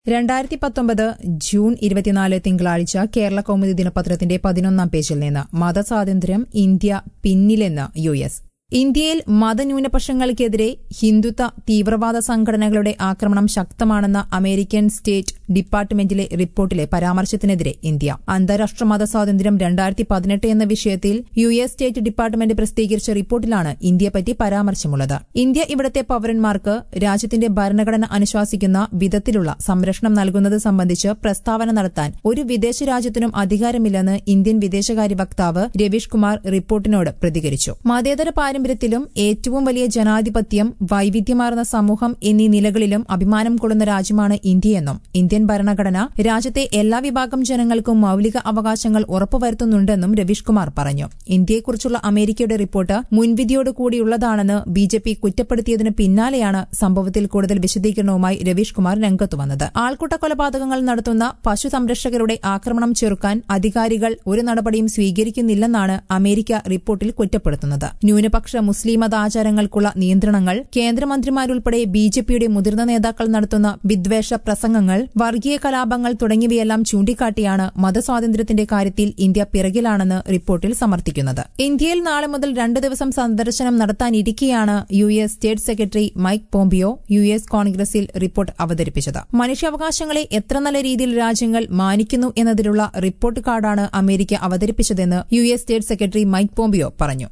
രണ്ടായിരത്തി പത്തൊമ്പത് ജൂൺ ഇരുപത്തിനാല് തിങ്കളാഴ്ച കേരള കൗമുദി ദിനപത്രത്തിന്റെ പതിനൊന്നാം പേജിൽ നിന്ന് മതസ്വാതന്ത്ര്യം ഇന്ത്യ പിന്നിലെന്ന് യു എസ് ഇന്ത്യയിൽ മതന്യൂനപക്ഷങ്ങൾക്കെതിരെ ഹിന്ദുത്വ തീവ്രവാദ സംഘടനകളുടെ ആക്രമണം ശക്തമാണെന്ന അമേരിക്കൻ സ്റ്റേറ്റ് ഡിപ്പാർട്ട്മെന്റിലെ റിപ്പോർട്ടിലെ പരാമർശത്തിനെതിരെ ഇന്ത്യ അന്താരാഷ്ട്ര മതസ്വാതന്ത്ര്യം രണ്ടായിരത്തി പതിനെട്ട് എന്ന വിഷയത്തിൽ യു എസ് സ്റ്റേറ്റ് ഡിപ്പാർട്ട്മെന്റ് പ്രസിദ്ധീകരിച്ച റിപ്പോർട്ടിലാണ് ഇന്ത്യയെപ്പറ്റി പരാമർശമുള്ളത് ഇന്ത്യ ഇവിടത്തെ പൌരന്മാർക്ക് രാജ്യത്തിന്റെ ഭരണഘടന അനുശാസിക്കുന്ന വിധത്തിലുള്ള സംരക്ഷണം നൽകുന്നത് സംബന്ധിച്ച് പ്രസ്താവന നടത്താൻ ഒരു വിദേശ രാജ്യത്തിനും അധികാരമില്ലെന്ന് ഇന്ത്യൻ വിദേശകാര്യ വക്താവ് രവീഷ് കുമാർ റിപ്പോർട്ടിനോട് പ്രതികരിച്ചു മതേതര പാരമ്പര്യത്തിലും ഏറ്റവും വലിയ ജനാധിപത്യം വൈവിധ്യമാർന്ന സമൂഹം എന്നീ നിലകളിലും അഭിമാനം കൊള്ളുന്ന രാജ്യമാണ് ഇന്ത്യയെന്നും ഇന്ത്യൻ ഭരണഘടന രാജ്യത്തെ എല്ലാ വിഭാഗം ജനങ്ങൾക്കും മൌലിക അവകാശങ്ങൾ ഉറപ്പുവരുത്തുന്നുണ്ടെന്നും രവീഷ് കുമാർ പറഞ്ഞു ഇന്ത്യയെക്കുറിച്ചുള്ള അമേരിക്കയുടെ റിപ്പോർട്ട് മുൻവിധിയോടുകൂടിയുള്ളതാണെന്ന് ബി ജെ പി കുറ്റപ്പെടുത്തിയതിന് പിന്നാലെയാണ് സംഭവത്തിൽ കൂടുതൽ വിശദീകരണവുമായി രവീഷ് കുമാർ രംഗത്തു വന്നത് ആൾക്കൂട്ട കൊലപാതകങ്ങൾ നടത്തുന്ന പശു സംരക്ഷകരുടെ ആക്രമണം ചെറുക്കാൻ അധികാരികൾ ഒരു നടപടിയും സ്വീകരിക്കുന്നില്ലെന്നാണ് അമേരിക്ക റിപ്പോർട്ടിൽ കുറ്റപ്പെടുത്തുന്നത് ന്യൂനപക്ഷ മുസ്ലിം മതാചാരങ്ങൾക്കുള്ള നിയന്ത്രണങ്ങൾ കേന്ദ്രമന്ത്രിമാരുൾപ്പെടെ ബി ജെ പിയുടെ മുതിർന്ന നേതാക്കൾ നടത്തുന്ന വിദ്വേഷ പ്രസംഗങ്ങൾ വർഗീയ കലാപങ്ങൾ തുടങ്ങിയവയെല്ലാം ചൂണ്ടിക്കാട്ടിയാണ് മതസ്വാതന്ത്ര്യത്തിന്റെ കാര്യത്തിൽ ഇന്ത്യ പിറകിലാണെന്ന് റിപ്പോർട്ടിൽ സമർത്ഥിക്കുന്നത് ഇന്ത്യയിൽ നാളെ മുതൽ രണ്ട് ദിവസം സന്ദർശനം നടത്താനിരിക്കെയാണ് U S state secretary Mike Pompeo U S കോൺഗ്രസിൽ റിപ്പോർട്ട് അവതരിപ്പിച്ചത് മനുഷ്യാവകാശങ്ങളെ എത്ര നല്ല രീതിയിൽ രാജ്യങ്ങൾ മാനിക്കുന്നു എന്നതിലുള്ള റിപ്പോർട്ട് കാർഡാണ് അമേരിക്ക അവതരിപ്പിച്ചതെന്ന് U S state secretary Mike Pompeo പറഞ്ഞു